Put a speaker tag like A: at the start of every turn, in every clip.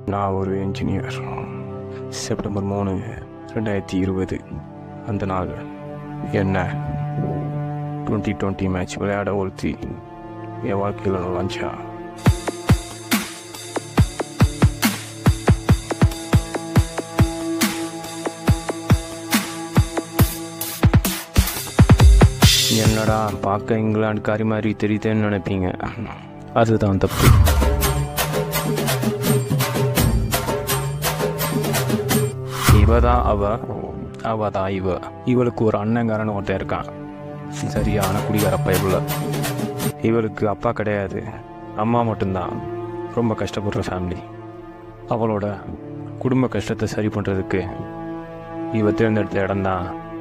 A: நான் ஒரு engineer September மூணு ரெண்டாயிரத்தி இருபது அந்த நாள் என்ன டுவெண்ட்டி டுவெண்ட்டி மேட்ச் விளையாட ஒருத்தி என் வாழ்க்கையில் நுழைஞ்சா என்னடா பார்க்க இங்கிலாந்துக்காரி மாதிரி தெரியுதுன்னு நினைப்பீங்க அதுதான் தப்பு இவ தான் அவ அவ தான் இவ இவளுக்கு ஒரு அண்ணங்காரன் ஒருத்தன் இருக்கான் சரியான குடிகார பயபுல இவளுக்கு அப்பா கிடையாது அம்மா மட்டும்தான் ரொம்ப கஷ்டப்படுற ஃபேமிலி அவளோட குடும்ப கஷ்டத்தை சரி பண்ணுறதுக்கு இவ தேர்ந்தெடுத்த இடம்தான்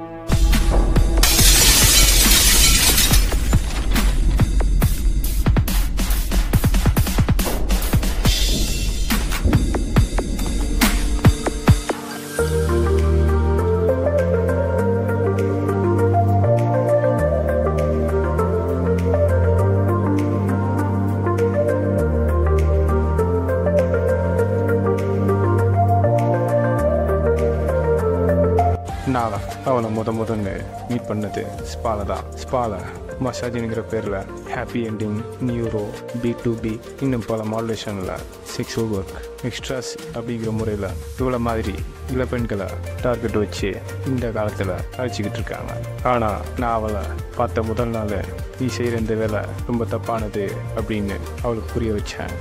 A: நான் அவளை முத முதல்ல மீட் பண்ணது ஸ்பால தான் ஸ்பால மசாஜிங்கிற பேரில் happy ending neuro B to B இன்னும் பல மாடுலேஷனில் செக்ஸுவல் ஒர்க் எக்ஸ்ட்ராஸ் அப்படிங்கிற முறையில் இவ்வளோ மாதிரி இளப்பெண்களை டார்கெட் வச்சு இந்த காலத்தில் அழைச்சிக்கிட்டு இருக்காங்க ஆனால் நான் அவளை பார்த்த முதல் நாள் நீ செய்கிற இந்த வேலை ரொம்ப தப்பானது அப்படின்னு அவளுக்கு புரிய வச்சேன்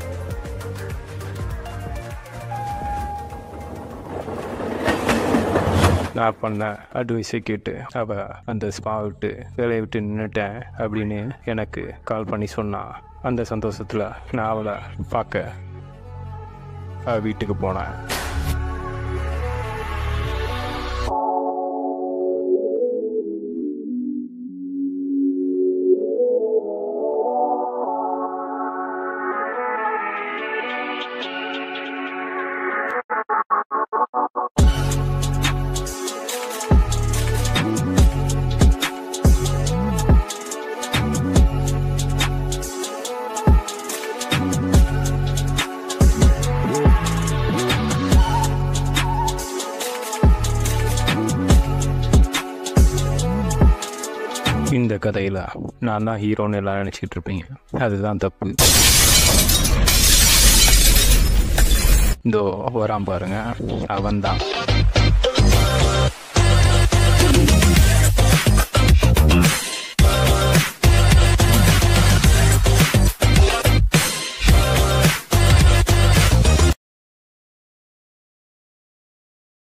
A: நான் பண்ண அட்வைஸை கேட்டு அவ அந்த ஸ்பா விட்டு வேலையை விட்டு நின்றுட்டேன் அப்படின்னு எனக்கு கால் பண்ணி சொன்னான் அந்த சந்தோஷத்தில் நான் அவளை பார்க்க அவ வீட்டுக்கு போனேன் இந்த கதையில் நான் தான் ஹீரோன்னு எல்லாம் நினச்சிக்கிட்டு இருப்பீங்க அதுதான் தப்பு இதோ வரான் பாருங்க அவன் தான்